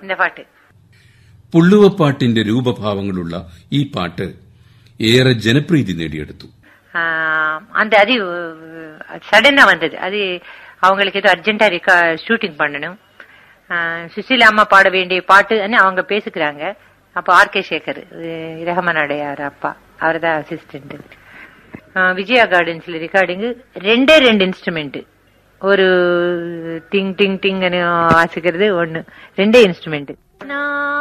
இந்த പാട്ട് പുള്ളുവപ്പാട്ടിന്റെ രൂപഭാവങ്ങളുള്ള ഈ പാട്ട് ഏറെ ജനപ്രീതി നേടിയെടുത്തു ஆஹ் அந்த அது சடனா வந்தது அது அவங்களுக்கு ஏதோ அர்ஜென்டா இருக்கா ஷூட்டிங் பண்ணணும் ஆஹ் சுசீலா அம்மா பாட வேண்டிய பாட்டுன்னு அவங்க பேசிக்கிறாங்க அப்போ ஆர் கே சேகர் ரஹமனுடையார் அப்பா அவர் தான் அசிஸ்டன்ட் விஜயா கார்டன்ஸ்ல ரெக்கார்டிங் ரெண்டே ரெண்டு இன்ஸ்ட்ருமெண்ட் ஒரு டிங் டிங் டிங்னு வாசிக்கிறது ஒன்னு ரெண்டே இன்ஸ்ட்ருமெண்ட்